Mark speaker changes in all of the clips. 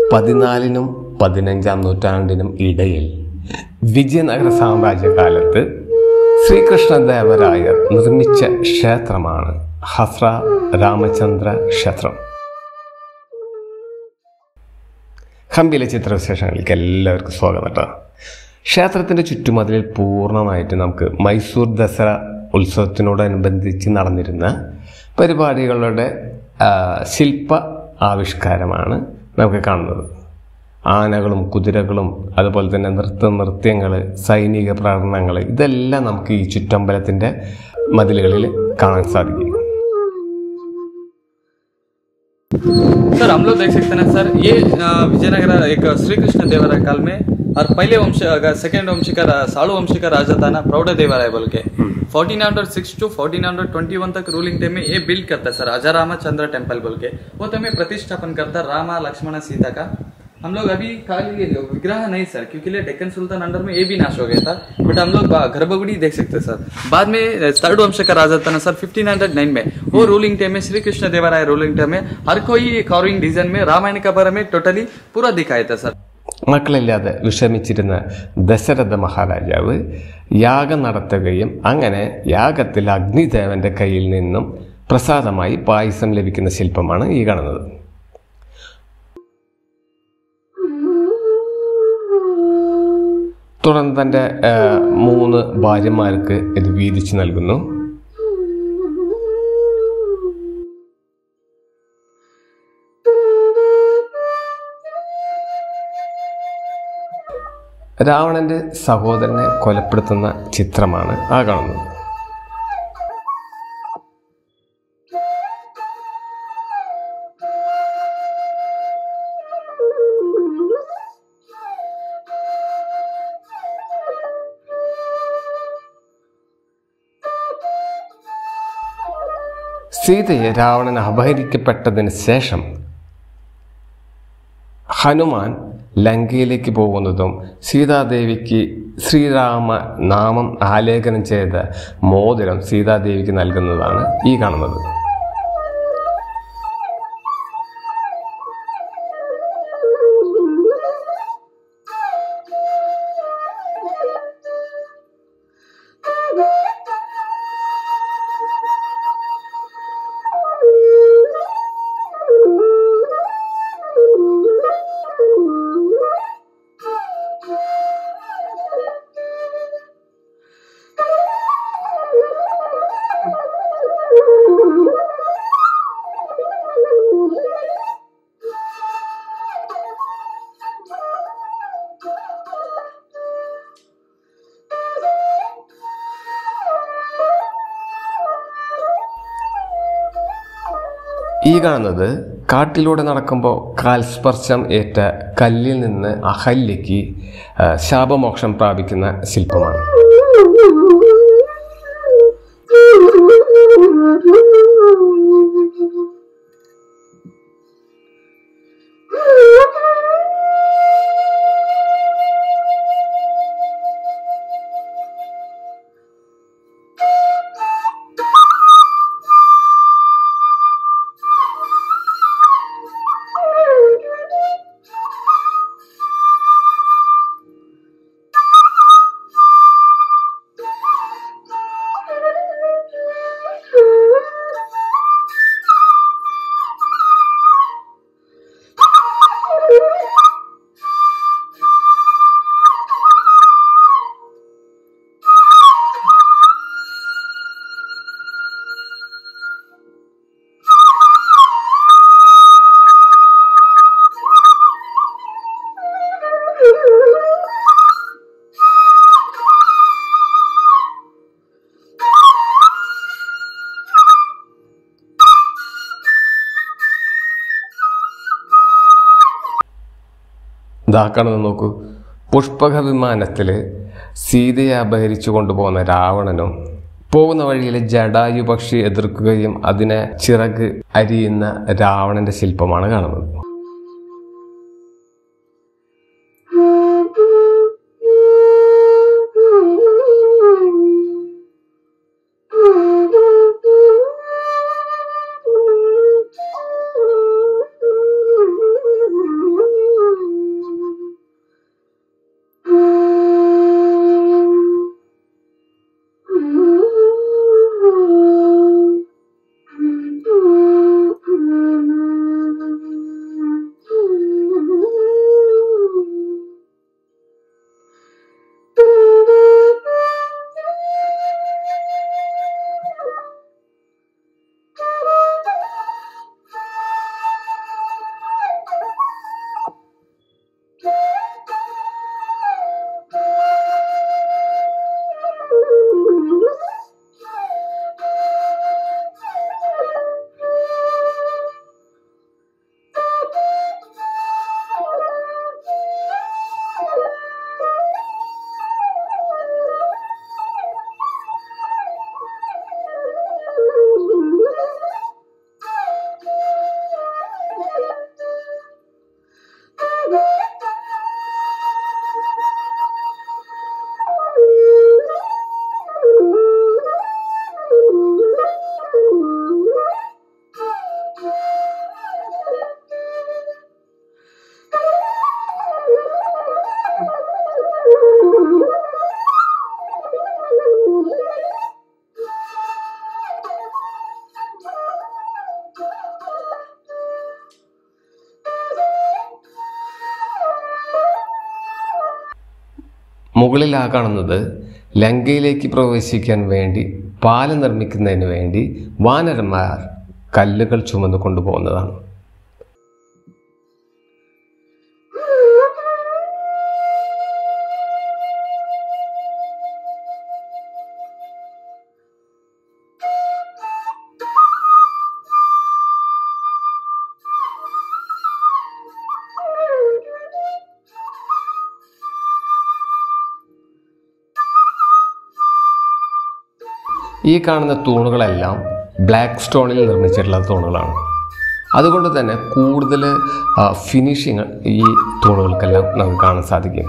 Speaker 1: പതിനാലിനും പതിനഞ്ചാം നൂറ്റാണ്ടിനും ഇടയിൽ വിജയനഗര സാമ്രാജ്യകാലത്ത് ശ്രീകൃഷ്ണദേവരായർ നിർമ്മിച്ച ക്ഷേത്രമാണ് ഹസ്ര രാമചന്ദ്ര ക്ഷേത്രം ഹംപിയിലെ ചിത്രവിശേഷങ്ങളിലേക്ക് എല്ലാവർക്കും സ്വാഗതം കേട്ടോ ക്ഷേത്രത്തിൻ്റെ ചുറ്റുമതിലിൽ പൂർണ്ണമായിട്ട് നമുക്ക് മൈസൂർ ദസറ ഉത്സവത്തിനോടനുബന്ധിച്ച് നടന്നിരുന്ന പരിപാടികളുടെ ആ, ശില്പ ആവിഷ്കാരമാണ് നമുക്ക് കാണുന്നത് ആനകളും കുതിരകളും അതുപോലെ തന്നെ നൃത്ത നൃത്യങ്ങൾ സൈനിക പ്രകടനങ്ങൾ ഇതെല്ലാം നമുക്ക് ഈ ചുറ്റമ്പലത്തിൻ്റെ മതിലുകളിൽ കാണാൻ സാധിക്കും
Speaker 2: सर हम लोग देख सकते हैं ना सर ये अ, विजयनगर एक श्री कृष्ण देवराय काल में और पहले वंश अगर सेकेंड वंश का रा- सालू वंश का राजा था ना प्रौढ़ देवराय बोल के fourteen hundred six to fourteen hundred twenty one तक रूलिंग टाइम में ये बिल्ड करता है सर अजरामा चंद्र टेम्पल बोल के वो तो हमें प्रतिष्ठापन करता है रामा लक्ष्मण सीता का हम लोग अभी खाली विग्रह नहीं सर क्योंकि लिए डेक्कन सुल्तान अंडर में ये भी नाश हो गया था बट हम लोग बा- गर्भगुड़ी देख सकते हैं सर बाद में थर्ड वंश का राजा था ना सर 1509 में वो रूलिंग टाइम में श्री कृष्ण देवराय रूलिंग टाइम में हर कोई कार्विंग डिजाइन में रामायण का बारे में टोटली पूरा दिखाया था सर
Speaker 1: മക്കളില്ലാതെ വിഷമിച്ചിരുന്ന ദശരഥ മഹാരാജാവ് യാഗം നടത്തുകയും അങ്ങനെ യാഗത്തിൽ അഗ്നിദേവന്റെ കയ്യിൽ നിന്നും പ്രസാദമായി പായസം ലഭിക്കുന്ന ശില്പമാണ് ഈ കാണുന്നത് തുടർന്ന് തൻ്റെ ആ, മൂന്ന് ഭാര്യമാർക്ക് ഇത് വീതിച്ചു നൽകുന്നു രാവണന്റെ സഹോദരനെ കൊലപ്പെടുത്തുന്ന ചിത്രമാണ് ആ കാണുന്നത് സീതയെ രാവണൻ അപഹരിക്കപ്പെട്ടതിന് ശേഷം ഹനുമാൻ ലങ്കയിലേക്ക് പോകുന്നതും സീതാദേവിക്ക് ശ്രീരാമ നാമം ആലേഖനം ചെയ്ത മോതിരം സീതാദേവിക്ക് നൽകുന്നതാണ് ഈ കാണുന്നത് ഈ കാണുന്നത് കാട്ടിലൂടെ നടക്കുമ്പോൾ കാൽസ്പർശം ഏറ്റ കല്ലിൽ നിന്ന് അഹല്യയ്ക്ക് ആ, ശാപമോക്ഷം പ്രാപിക്കുന്ന ശില്പമാണ് ഇതാക്കണമെന്ന് നോക്കൂ പുഷ്പക വിമാനത്തിൽ സീതയെ അപഹരിച്ചു കൊണ്ടുപോകുന്ന രാവണനും പോകുന്ന വഴിയിൽ ജഡായു പക്ഷി എതിർക്കുകയും അതിനെ ചിറക് അരിയുന്ന രാവണന്റെ ശില്പമാണ് കാണുന്നത്
Speaker 3: Thank you.
Speaker 1: മുകളിൽ ആ കാണുന്നത് ലങ്കയിലേക്ക് പ്രവേശിക്കാൻ വേണ്ടി പാലം നിർമ്മിക്കുന്നതിന് വേണ്ടി വാനരന്മാർ കല്ലുകൾ ചുമന്നു കൊണ്ടുപോകുന്നതാണ് ഈ കാണുന്ന തൂണുകളെല്ലാം ബ്ലാക്ക് സ്റ്റോണിൽ നിർമ്മിച്ചിട്ടുള്ള തൂണുകളാണ് അതുകൊണ്ട് തന്നെ കൂടുതൽ ഫിനിഷിങ് ഈ തൂണുകൾക്കെല്ലാം നമുക്ക് കാണാൻ സാധിക്കും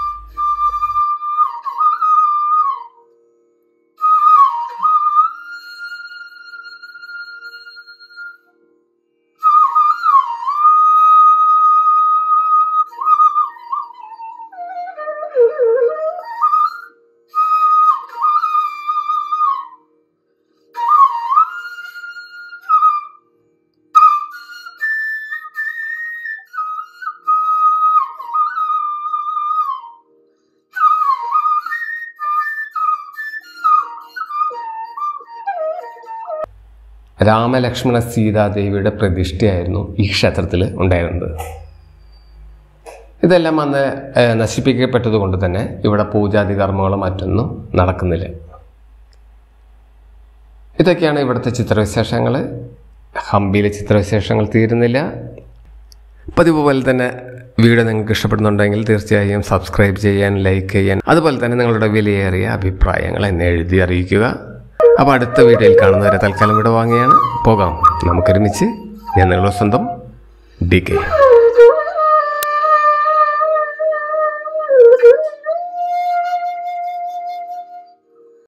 Speaker 1: രാമലക്ഷ്മണ സീതാദേവിയുടെ പ്രതിഷ്ഠയായിരുന്നു ഈ ക്ഷേത്രത്തിൽ ഉണ്ടായിരുന്നത് ഇതെല്ലാം അന്ന് ഏഹ്, നശിപ്പിക്കപ്പെട്ടത് കൊണ്ട് തന്നെ ഇവിടെ പൂജാതി കർമ്മങ്ങളോ മറ്റൊന്നും നടക്കുന്നില്ല ഇതൊക്കെയാണ് ഇവിടുത്തെ ചിത്രവിശേഷങ്ങൾ ഹംപിയിലെ ചിത്രവിശേഷങ്ങൾ തീരുന്നില്ല പതിവ് പോലെ തന്നെ വീഡിയോ നിങ്ങൾക്ക് ഇഷ്ടപ്പെടുന്നുണ്ടെങ്കിൽ തീർച്ചയായും സബ്സ്ക്രൈബ് ചെയ്യാൻ ലൈക്ക് ചെയ്യാൻ അതുപോലെ തന്നെ നിങ്ങളുടെ വിലയേറിയ അഭിപ്രായങ്ങൾ എന്നെ എഴുതി അറിയിക്കുക അപ്പോൾ അടുത്ത വീഡിയോയിൽ കാണുന്നവരെ തൽക്കാലം ഇവിടെ വാങ്ങിയാണ് പോകാം നമുക്കൊരുമിച്ച് ഞാൻ നിങ്ങളുടെ സ്വന്തം ഡി കെ